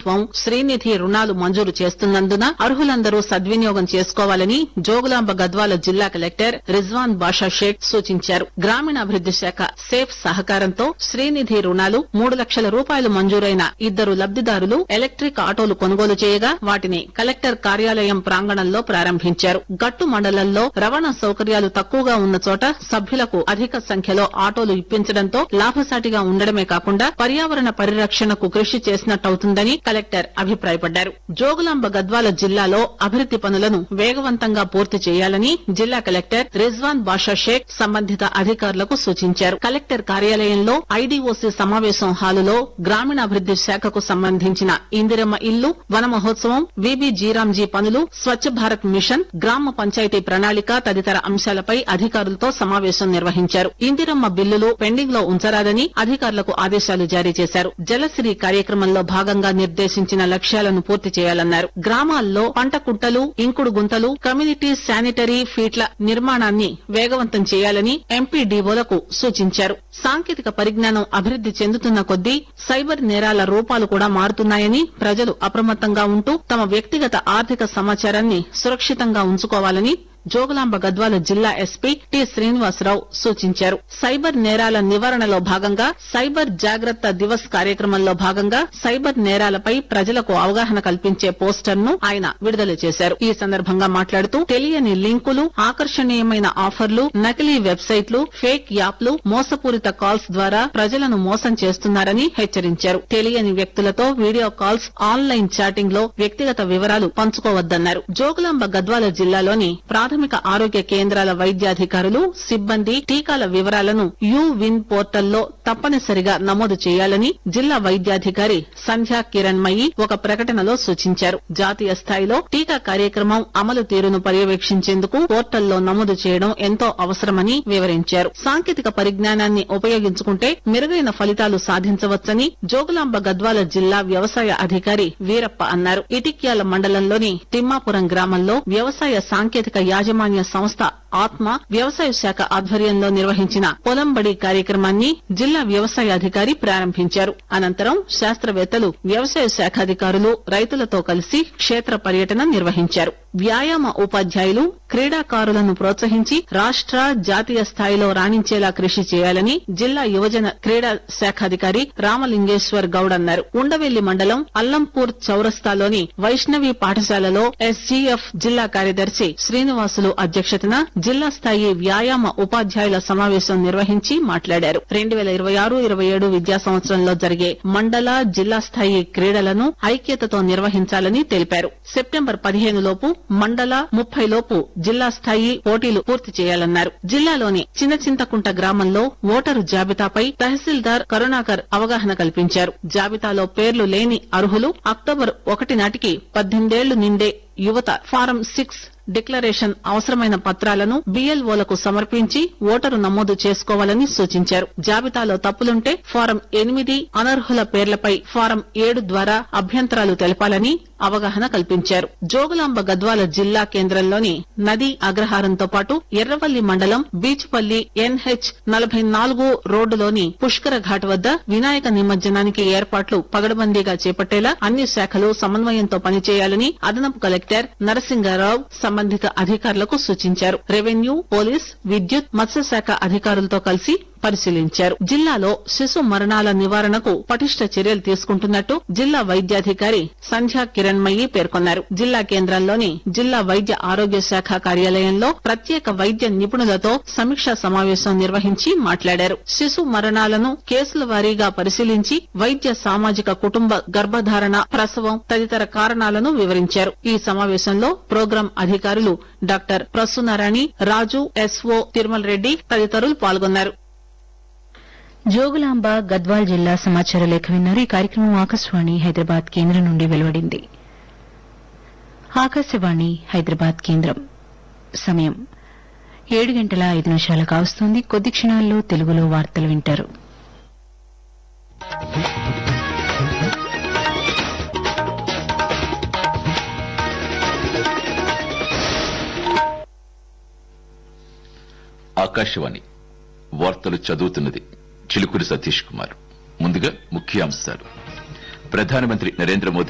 ప్రభుత్వం శ్రీనిధి రుణాలు మంజూరు చేస్తున్నందున అర్హులందరూ సద్వినియోగం చేసుకోవాలని జోగులాంబ గద్వాల జిల్లా కలెక్టర్ రిజ్వాన్ బాషా షేక్ సూచించారు గ్రామీణాభివృద్ది శాఖ సేఫ్ సహకారంతో శ్రీనిధి రుణాలు మూడు లక్షల రూపాయలు మంజూరైన ఇద్దరు లబ్దిదారులు ఎలక్ట్రిక్ ఆటోలు కొనుగోలు చేయగా వాటిని కలెక్టర్ కార్యాలయం ప్రాంగణంలో ప్రారంభించారు గట్టు మండలంలో రవాణా సౌకర్యాలు తక్కువగా ఉన్న చోట సభ్యులకు అధిక సంఖ్యలో ఆటోలు ఇప్పించడంతో లాభసాటిగా ఉండడమే కాకుండా పర్యావరణ పరిరక్షణకు కృషి చేసినట్టవుతుందని కలెక్టర్ అభిప్రాయపడ్డారు జోగులాంబ గద్వాల జిల్లాలో అభివృద్ది పనులను వేగవంతంగా పూర్తి చేయాలని జిల్లా కలెక్టర్ రిజ్వాన్ బాషా షేక్ సంబంధిత అధికారులకు సూచించారు కలెక్టర్ కార్యాలయంలో ఐడీఓసీ సమావేశం హాలులో గ్రామీణాభివృద్ది శాఖకు సంబంధించిన ఇందిరమ్మ ఇల్లు వన మహోత్సవం విబి జీరాంజీ పనులు స్వచ్ఛ భారత్ మిషన్ గ్రామ పంచాయతీ ప్రణాళిక తదితర అంశాలపై అధికారులతో సమావేశం నిర్వహించారు ఇందిరమ్మ బిల్లులు పెండింగ్ లో ఉంచరాదని అధికారులకు ఆదేశాలు జారీ చేశారు జలసిరి కార్యక్రమంలో భాగంగా నిర్దేశించిన లక్ష్యాలను పూర్తి చేయాలన్నారు గ్రామాల్లో పంట కుట్టలు ఇంకుడు గుంతలు కమ్యూనిటీ శానిటరీ ఫీట్ల నిర్మాణాన్ని వేగవంతం చేయాలని ఎంపీడీఓలకు సూచించారు సాంకేతిక పరిజ్ఞానం అభివృద్ది చెందుతున్న కొద్దీ సైబర్ నేరాల రూపాలు కూడా మారుతున్నాయని ప్రజలు అప్రమత్తంగా ఉంటూ తమ వ్యక్తిగత ఆర్థిక సమాచారాన్ని సురక్షితంగా ఉంచుకోవాలని జోగులాంబ గద్వాల జిల్లా ఎస్పీ టి శ్రీనివాసరావు సూచించారు సైబర్ నేరాల నివారణలో భాగంగా సైబర్ జాగ్రత్త దివస్ కార్యక్రమంలో భాగంగా సైబర్ నేరాలపై ప్రజలకు అవగాహన కల్పించే పోస్టర్ ను ఆయన విడుదల చేశారు ఈ సందర్భంగా మాట్లాడుతూ తెలియని లింకులు ఆకర్షణీయమైన ఆఫర్లు నకిలీ వెబ్సైట్లు ఫేక్ యాప్లు మోసపూరిత కాల్స్ ద్వారా ప్రజలను మోసం చేస్తున్నారని హెచ్చరించారు తెలియని వ్యక్తులతో వీడియో కాల్స్ ఆన్లైన్ చాటింగ్ లో వ్యక్తిగత వివరాలు పంచుకోవద్దన్నారు జోగులాంబ గద్వాల జిల్లాలోని ప్రాథమిక ఆరోగ్య కేంద్రాల వైద్యాధికారులు సిబ్బంది టీకాల వివరాలను యూ విన్ పోర్టల్లో తప్పనిసరిగా నమోదు చేయాలని జిల్లా వైద్యాధికారి సంధ్యా కిరణ్మయి ఒక ప్రకటనలో సూచించారు జాతీయ స్థాయిలో టీకా కార్యక్రమం అమలు తీరును పర్యవేక్షించేందుకు పోర్టల్లో నమోదు చేయడం ఎంతో అవసరమని వివరించారు సాంకేతిక పరిజ్ఞానాన్ని ఉపయోగించుకుంటే మెరుగైన ఫలితాలు సాధించవచ్చని జోగులాంబ గద్వాల జిల్లా వ్యవసాయ అధికారి వీరప్ప అన్నారు ఇటిక్యాల మండలంలోని తిమ్మాపురం గ్రామంలో వ్యవసాయ సాంకేతిక యాజమాన్య సంస్థ ఆత్మ వ్యవసాయ శాఖ ఆధ్వర్యంలో నిర్వహించిన పొలంబడి కార్యక్రమాన్ని జిల్లా వ్యవసాయ అధికారి ప్రారంభించారు అనంతరం శాస్త్రవేత్తలు వ్యవసాయ శాఖ అధికారులు రైతులతో కలిసి క్షేత్ర పర్యటన నిర్వహించారు వ్యాయామ ఉపాధ్యాయులు క్రీడాకారులను ప్రోత్సహించి రాష్ట జాతీయ స్థాయిలో రాణించేలా కృషి చేయాలని జిల్లా యువజన క్రీడా శాఖాధికారి రామలింగేశ్వర్ గౌడ్ అన్నారు ఉండవెల్లి మండలం అల్లంపూర్ చౌరస్తాలోని వైష్ణవి పాఠశాలలో ఎస్జీఎఫ్ జిల్లా కార్యదర్శి శ్రీనివాసులు అధ్యక్షతన జిల్లా స్థాయి వ్యాయామ ఉపాధ్యాయుల సమావేశం నిర్వహించి మాట్లాడారు రెండు వేల ఇరవై ఆరు ఇరవై ఏడు విద్యా సంవత్సరంలో జరిగే మండల జిల్లా స్థాయి క్రీడలను ఐక్యతతో నిర్వహించాలని తెలిపారు సెప్టెంబర్ పదిహేను లోపు మండల ముప్పై లోపు జిల్లా స్థాయి పోటీలు పూర్తి చేయాలన్నారు జిల్లాలోని చిన్నచింతకుంట గ్రామంలో ఓటరు జాబితాపై తహసీల్దార్ కరుణాకర్ అవగాహన కల్పించారు జాబితాలో పేర్లు లేని అర్హులు అక్టోబర్ ఒకటి నాటికి పద్దెనిమిదేళ్లు నిండే యువత ఫారం సిక్స్ డిక్లరేషన్ అవసరమైన పత్రాలను బిఎల్ఓలకు సమర్పించి ఓటరు నమోదు చేసుకోవాలని సూచించారు జాబితాలో తప్పులుంటే ఫారం ఎనిమిది అనర్హుల పేర్లపై ఫారం ఏడు ద్వారా అభ్యంతరాలు తెలపాలని అవగాహన కల్పించారు జోగులాంబ గద్వాల జిల్లా కేంద్రంలోని నదీ అగ్రహారంతో పాటు ఎర్రవల్లి మండలం బీచ్పల్లి ఎన్హెచ్ నలభై నాలుగు రోడ్డులోని పుష్కర ఘాట్ వద్ద వినాయక నిమజ్జనానికి ఏర్పాట్లు పగడబందీగా చేపట్టేలా అన్ని శాఖలు సమన్వయంతో పనిచేయాలని అదనపు కలెక్టర్ నరసింగారావు సంబంధిత అధికారులకు సూచించారు రెవెన్యూ పోలీస్ విద్యుత్ మత్స్యశాఖ అధికారులతో కలిసి పరిశీలించారు జిల్లాలో శిశు మరణాల నివారణకు పటిష్ట చర్యలు తీసుకుంటున్నట్టు జిల్లా వైద్యాధికారి సంధ్యా కిరణ్మయి పేర్కొన్నారు జిల్లా కేంద్రంలోని జిల్లా వైద్య ఆరోగ్య శాఖ కార్యాలయంలో ప్రత్యేక వైద్య నిపుణులతో సమీక్షా సమావేశం నిర్వహించి మాట్లాడారు శిశు మరణాలను కేసుల వారీగా పరిశీలించి వైద్య సామాజిక కుటుంబ గర్భధారణ ప్రసవం తదితర కారణాలను వివరించారు ఈ సమావేశంలో ప్రోగ్రాం అధికారులు డాక్టర్ ప్రసూనారాణి రాజు ఎస్ఓ తిరుమల రెడ్డి తదితరులు పాల్గొన్నారు జోగులాంబ గద్వాల్ జిల్లా సమాచార లేఖ విన్నారు ఈ కార్యక్రమం ఆకాశవాణి హైదరాబాద్ కేంద్రం నుండి వెలువడింది ఆకాశవాణి హైదరాబాద్ కేంద్రం సమయం ఏడు గంటల ఐదు నిమిషాలు కావస్తోంది కొద్ది క్షణాల్లో తెలుగులో వార్తలు వింటారు ఆకాశవాణి వార్తలు చదువుతున్నది చిలుకూరి సతీష్ కుమార్ ముందుగా ముఖ్యాంశాలు ప్రధానమంత్రి నరేంద్ర మోదీ